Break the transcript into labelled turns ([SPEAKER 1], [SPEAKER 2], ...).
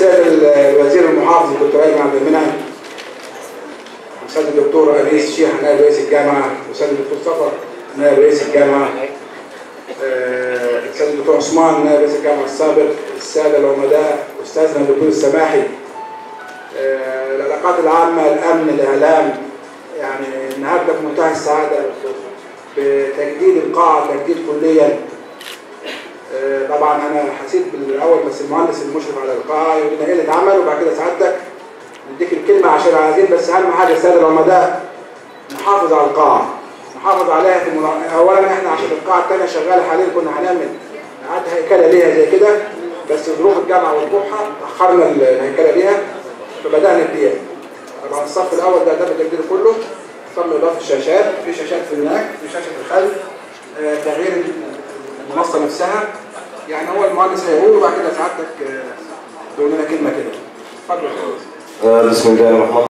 [SPEAKER 1] السيد الوزير المحافظ الدكتور ايمن عبد المنعم السيد الدكتور انيس شيح نائب رئيس الجامعه والسيد الدكتور صفر نائب رئيس الجامعه آه، السيد الدكتور عثمان نائب رئيس الجامعه السابق الساده العمداء استاذنا الدكتور السماحي آه، العلاقات العامه الامن الاعلام يعني النهارده في منتهى السعاده بتجديد القاعه تجديد كليا آه، طبعا انا حسيت بالاول بس المهندس المشرف على القاعه يقول لنا ايه اللي اتعمل وبعد كده سعادتك نديك الكلمه عشان عايزين بس اهم حاجه الساده العمداء نحافظ على القاعه نحافظ عليها في المنا... اولا احنا عشان القاعه الثانيه شغاله حاليا كنا هنعمل نعاد هيكله ليها زي كده بس ظروف الجامعه والبوحه اخرنا الهيكله ليها فبدانا نبيع طبعا الصف الاول ده ده التجديد كله تم اضافه الشاشات في شاشات في هناك في شاشه في الخلف آه، تغيير المنصه نفسها يعني هو المهندس هيقول وبعد كده سعادتك آه، تقول لنا كلمه كده اتفضل
[SPEAKER 2] آه، بسم الله الرحمن